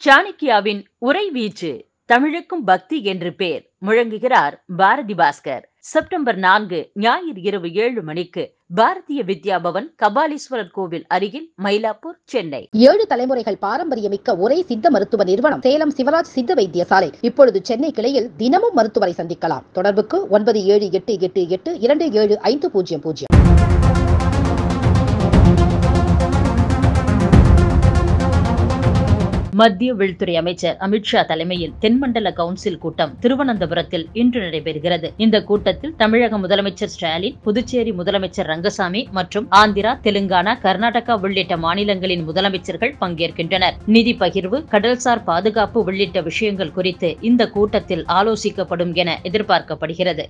சாணக்கியாவின் உரைவீச்சு தமிழுக்கும் பக்தி என்று பேர் முழங்குகிறார் பாரதி பாஸ்கர் செப்டம்பர் நான்கு ஞாயிறு இரவு ஏழு மணிக்கு பாரதிய வித்யா பவன் கபாலீஸ்வரர் கோவில் அருகில் மயிலாப்பூர் சென்னை ஏழு தலைமுறைகள் பாரம்பரியமிக்க ஒரே சித்த மருத்துவ நிறுவனம் சேலம் சிவராஜ் சித்த வைத்தியசாலை இப்பொழுது சென்னை கிளையில் தினமும் மருத்துவரை சந்திக்கலாம் தொடர்புக்கு ஒன்பது ஏழு எட்டு எட்டு எட்டு இரண்டு ஏழு ஐந்து பூஜ்ஜியம் பூஜ்ஜியம் மத்திய உள்துறை அமைச்சர் அமித்ஷா தலைமையில் தென்மண்டல கவுன்சில் கூட்டம் திருவனந்தபுரத்தில் இன்று நடைபெறுகிறது இந்த கூட்டத்தில் தமிழக முதலமைச்சர் ஸ்டாலின் புதுச்சேரி முதலமைச்சர் ரங்கசாமி மற்றும் ஆந்திரா தெலுங்கானா கர்நாடகா உள்ளிட்ட மாநிலங்களின் முதலமைச்சர்கள் பங்கேற்கின்றனர் நிதி பகிர்வு கடல்சார் பாதுகாப்பு உள்ளிட்ட விஷயங்கள் குறித்து இந்த கூட்டத்தில் ஆலோசிக்கப்படும் என எதிர்பார்க்கப்படுகிறது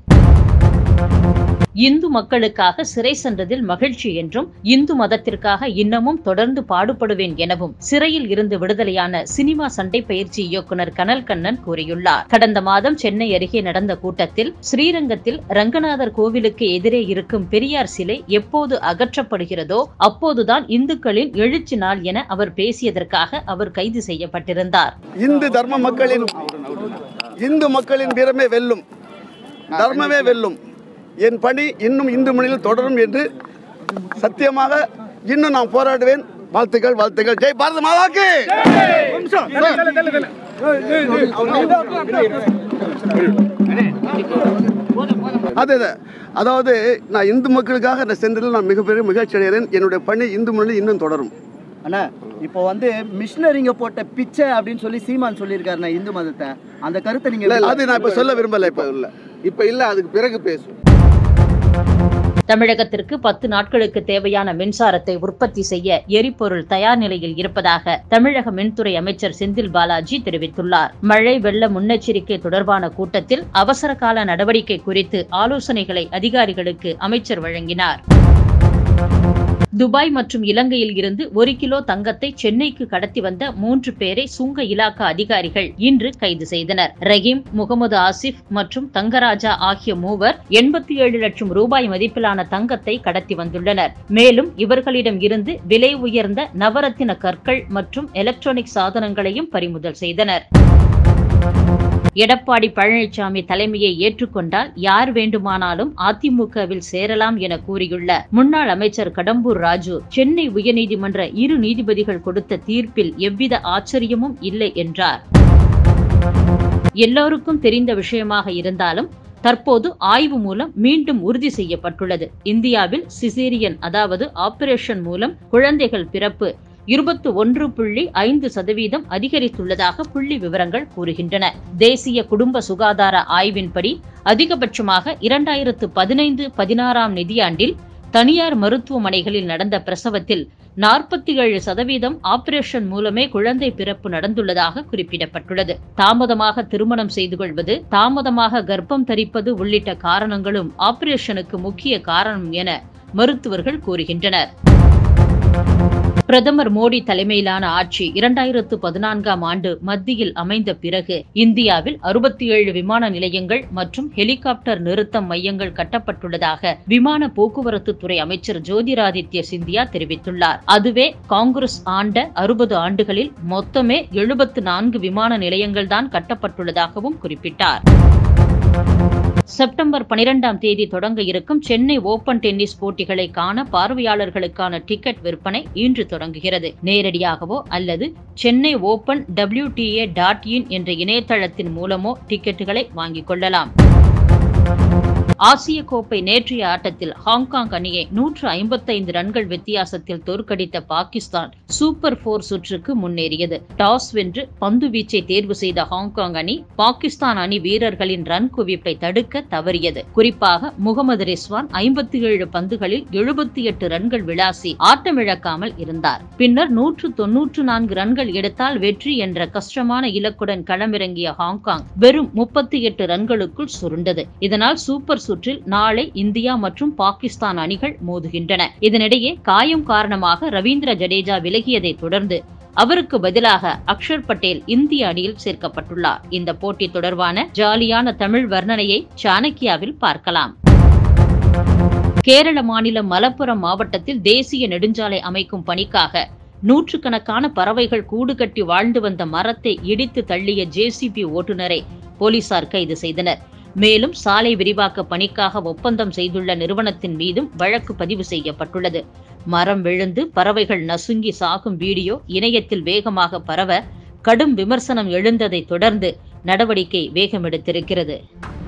இந்து மக்களுக்காக சிறை சென்றதில் மகிழ்ச்சி என்றும் இந்து மதத்திற்காக இன்னமும் தொடர்ந்து பாடுபடுவேன் எனவும் சிறையில் இருந்து விடுதலையான சினிமா சண்டை பயிற்சி இயக்குனர் கனல் கண்ணன் கூறியுள்ளார் கடந்த மாதம் சென்னை அருகே நடந்த கூட்டத்தில் ஸ்ரீரங்கத்தில் ரங்கநாதர் கோவிலுக்கு எதிரே இருக்கும் பெரியார் சிலை எப்போது அகற்றப்படுகிறதோ அப்போதுதான் இந்துக்களின் எழுச்சி நாள் என அவர் பேசியதற்காக அவர் கைது செய்யப்பட்டிருந்தார் இந்து தர்ம மக்களின் இந்து மக்களின் வீரமே வெல்லும் தர்மமே வெல்லும் என் பணி இன்னும் இந்து மொழியில் தொடரும் என்று சத்தியமாக இன்னும் நான் போராடுவேன் வாழ்த்துக்கள் வாழ்த்துக்கள் ஜெய் பாரத மாதாக்கு அது அது. அதாவது நான் இந்து மக்களுக்காக நான் சென்றதில் நான் மிகப்பெரிய மகிழ்ச்சி அடைகிறேன் என்னுடைய பணி இந்து மொழியில் இன்னும் தொடரும் அண்ணா இப்போ வந்து மிஷினரிங்க போட்ட பிச்சை அப்படின்னு சொல்லி சீமான் சொல்லியிருக்காருண்ணா இந்து மதத்தை அந்த கருத்தை நீங்க இல்ல, அது நான் இப்ப சொல்ல விரும்பல இப்ப இல்ல இப்ப இல்ல அதுக்கு பிறகு பேசும் தமிழகத்திற்கு பத்து நாட்களுக்கு தேவையான மின்சாரத்தை உற்பத்தி செய்ய எரிபொருள் தயார் நிலையில் இருப்பதாக தமிழக மின்துறை அமைச்சர் செந்தில் பாலாஜி தெரிவித்துள்ளார் மழை வெள்ள முன்னெச்சரிக்கை தொடர்பான கூட்டத்தில் அவசர கால நடவடிக்கை குறித்து ஆலோசனைகளை அதிகாரிகளுக்கு அமைச்சர் வழங்கினார் துபாய் மற்றும் இலங்கையில் இருந்து ஒரு கிலோ தங்கத்தை சென்னைக்கு கடத்தி வந்த மூன்று பேரை சுங்க இலாக்கா அதிகாரிகள் இன்று கைது செய்தனர் ரஹீம் முகமது ஆசிப் மற்றும் தங்கராஜா ஆகிய மூவர் எண்பத்தி ஏழு லட்சம் ரூபாய் மதிப்பிலான தங்கத்தை கடத்தி வந்துள்ளனர் மேலும் இவர்களிடம் இருந்து விலை உயர்ந்த நவரத்தின கற்கள் மற்றும் எலக்ட்ரானிக் சாதனங்களையும் பறிமுதல் செய்தனர் எடப்பாடி பழனிசாமி தலைமையை ஏற்றுக்கொண்டால் யார் வேண்டுமானாலும் அதிமுகவில் சேரலாம் என கூறியுள்ள முன்னாள் அமைச்சர் கடம்பூர் ராஜு சென்னை உயர்நீதிமன்ற இரு நீதிபதிகள் கொடுத்த தீர்ப்பில் எவ்வித ஆச்சரியமும் இல்லை என்றார் எல்லோருக்கும் தெரிந்த விஷயமாக இருந்தாலும் தற்போது ஆய்வு மூலம் மீண்டும் உறுதி செய்யப்பட்டுள்ளது இந்தியாவில் சிசேரியன் அதாவது ஆபரேஷன் மூலம் குழந்தைகள் பிறப்பு இருபத்து ஒன்று புள்ளி ஐந்து சதவீதம் அதிகரித்துள்ளதாக புள்ளி விவரங்கள் கூறுகின்றன தேசிய குடும்ப சுகாதார ஆய்வின்படி அதிகபட்சமாக இரண்டாயிரத்து பதினைந்து பதினாறாம் நிதியாண்டில் தனியார் மருத்துவமனைகளில் நடந்த பிரசவத்தில் நாற்பத்தி ஏழு சதவீதம் ஆபரேஷன் மூலமே குழந்தை பிறப்பு நடந்துள்ளதாக குறிப்பிடப்பட்டுள்ளது தாமதமாக திருமணம் செய்து கொள்வது தாமதமாக கர்ப்பம் தரிப்பது உள்ளிட்ட காரணங்களும் ஆபரேஷனுக்கு முக்கிய காரணம் என மருத்துவர்கள் கூறுகின்றனர் பிரதமர் மோடி தலைமையிலான ஆட்சி இரண்டாயிரத்து பதினான்காம் ஆண்டு மத்தியில் அமைந்த பிறகு இந்தியாவில் அறுபத்தி ஏழு விமான நிலையங்கள் மற்றும் ஹெலிகாப்டர் நிறுத்தம் மையங்கள் கட்டப்பட்டுள்ளதாக விமான போக்குவரத்து துறை அமைச்சர் ஜோதிராதித்ய சிந்தியா தெரிவித்துள்ளார் அதுவே காங்கிரஸ் ஆண்ட அறுபது ஆண்டுகளில் மொத்தமே எழுபத்து நான்கு விமான நிலையங்கள் தான் கட்டப்பட்டுள்ளதாகவும் குறிப்பிட்டார் செப்டம்பர் பனிரெண்டாம் தேதி தொடங்க இருக்கும் சென்னை ஓபன் டென்னிஸ் போட்டிகளை காண பார்வையாளர்களுக்கான டிக்கெட் விற்பனை இன்று தொடங்குகிறது நேரடியாகவோ அல்லது Chennai Open WTA dot in என்ற இணையதளத்தின் மூலமோ டிக்கெட்டுகளை வாங்கிக் கொள்ளலாம் ஆசிய கோப்பை நேற்றைய ஆட்டத்தில் ஹாங்காங் அணியை நூற்று ஐம்பத்தைந்து ரன்கள் வித்தியாசத்தில் தோற்கடித்த பாகிஸ்தான் சூப்பர் போர் சுற்றுக்கு முன்னேறியது டாஸ் வென்று பந்து வீச்சை தேர்வு செய்த ஹாங்காங் அணி பாகிஸ்தான் அணி வீரர்களின் ரன் குவிப்பை தடுக்க தவறியது குறிப்பாக முகமது ரிஸ்வான் ஐம்பத்தி ஏழு பந்துகளில் எழுபத்தி எட்டு ரன்கள் விளாசி ஆட்டமிழக்காமல் இருந்தார் பின்னர் நூற்று தொன்னூற்று நான்கு ரன்கள் எடுத்தால் வெற்றி என்ற கஷ்டமான இலக்குடன் களமிறங்கிய ஹாங்காங் வெறும் முப்பத்தி எட்டு ரன்களுக்குள் சுருண்டது இதனால் சூப்பர் சுற்றில் நாளை இந்தியா மற்றும் பாகிஸ்தான் அணிகள் மோதுகின்றன இதனிடையே காயம் காரணமாக ரவீந்திர ஜடேஜா விலகியதை தொடர்ந்து அவருக்கு பதிலாக அக்ஷர் பட்டேல் இந்திய அணியில் சேர்க்கப்பட்டுள்ளார் இந்த போட்டி தொடர்பான ஜாலியான தமிழ் வர்ணனையை சாணக்கியாவில் பார்க்கலாம் கேரள மாநிலம் மலப்புரம் மாவட்டத்தில் தேசிய நெடுஞ்சாலை அமைக்கும் பணிக்காக நூற்றுக்கணக்கான பறவைகள் கூடு கட்டி வாழ்ந்து வந்த மரத்தை இடித்து தள்ளிய ஜேசிபி ஓட்டுநரை போலீசார் கைது செய்தனர் மேலும் சாலை விரிவாக்க பணிக்காக ஒப்பந்தம் செய்துள்ள நிறுவனத்தின் மீதும் வழக்கு பதிவு செய்யப்பட்டுள்ளது மரம் விழுந்து பறவைகள் நசுங்கி சாகும் வீடியோ இணையத்தில் வேகமாக பரவ கடும் விமர்சனம் எழுந்ததை தொடர்ந்து நடவடிக்கை வேகமெடுத்திருக்கிறது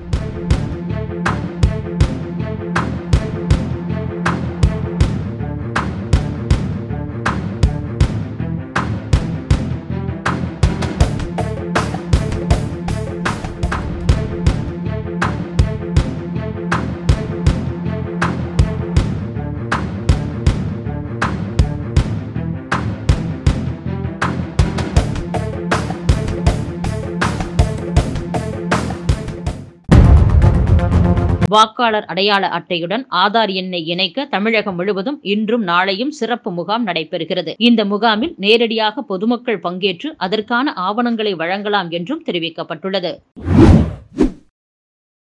வாக்காளர் அடையாள அட்டையுடன் ஆதார் எண்ணை இணைக்க தமிழகம் முழுவதும் இன்றும் நாளையும் சிறப்பு முகாம் நடைபெறுகிறது இந்த முகாமில் நேரடியாக பொதுமக்கள் பங்கேற்று அதற்கான ஆவணங்களை வழங்கலாம் என்றும் தெரிவிக்கப்பட்டுள்ளது